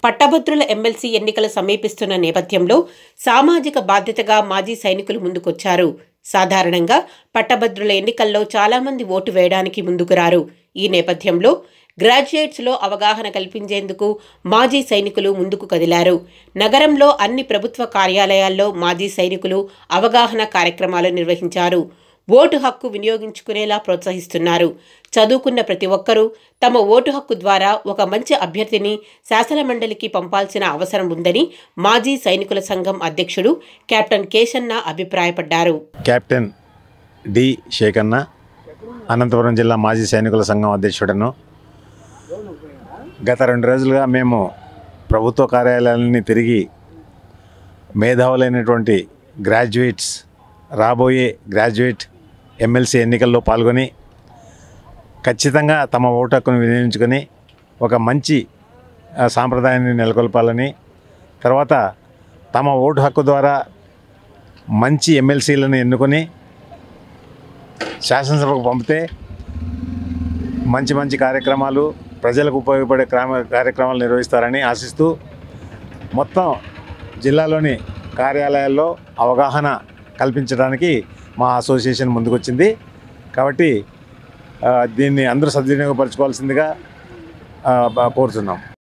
పట్టభద్రుల ఎమ్మెల్సీ ఎన్నికలు సమీపిస్తున్న నేపథ్యంలో సామాజిక బాధ్యతగా మాజీ సైనికులు ముందుకొచ్చారు సాధారణంగా పట్టభద్రుల ఎన్నికల్లో చాలామంది ఓటు వేయడానికి ముందుకు రారు ఈ నేపథ్యంలో గ్రాడ్యుయేట్స్లో అవగాహన కల్పించేందుకు మాజీ సైనికులు ముందుకు కదిలారు నగరంలో అన్ని ప్రభుత్వ కార్యాలయాల్లో మాజీ సైనికులు అవగాహన కార్యక్రమాలు నిర్వహించారు ఓటు హక్కు వినియోగించుకునేలా ప్రోత్సహిస్తున్నారు చదువుకున్న ప్రతి ఒక్కరూ తమ ఓటు హక్కు ద్వారా ఒక మంచి అభ్యర్థిని శాసనమండలికి పంపాల్సిన అవసరం ఉందని మాజీ సైనికుల సంఘం అధ్యక్షుడు కెప్టెన్ కేశన్న అభిప్రాయపడ్డారు కెప్టెన్ డి శేఖన్న అనంతపురం జిల్లా మాజీ సైనికుల సంఘం అధ్యక్షుడను గత రెండు రోజులుగా మేము ప్రభుత్వ కార్యాలయాలని తిరిగి మేధావులైనటువంటి గ్రాడ్యుయేట్స్ రాబోయే గ్రాడ్యుయేట్ ఎమ్మెల్సీ ఎన్నికల్లో పాల్గొని ఖచ్చితంగా తమ ఓటు హక్కును వినియోగించుకొని ఒక మంచి ఆ, సాంప్రదాయాన్ని నెలకొల్పాలని తర్వాత తమ ఓటు హక్కు ద్వారా మంచి ఎమ్మెల్సీలను ఎన్నుకొని శాసనసభకు పంపితే మంచి మంచి కార్యక్రమాలు ప్రజలకు ఉపయోగపడే క్రమ కార్యక్రమాలు నిర్వహిస్తారని ఆశిస్తూ మొత్తం జిల్లాలోని కార్యాలయాల్లో అవగాహన కల్పించడానికి మా అసోసియేషన్ ముందుకొచ్చింది కాబట్టి ఆ, దీన్ని అందరూ సద్వినియోగపరచుకోవాల్సిందిగా ఆ, బ- కోరుతున్నాం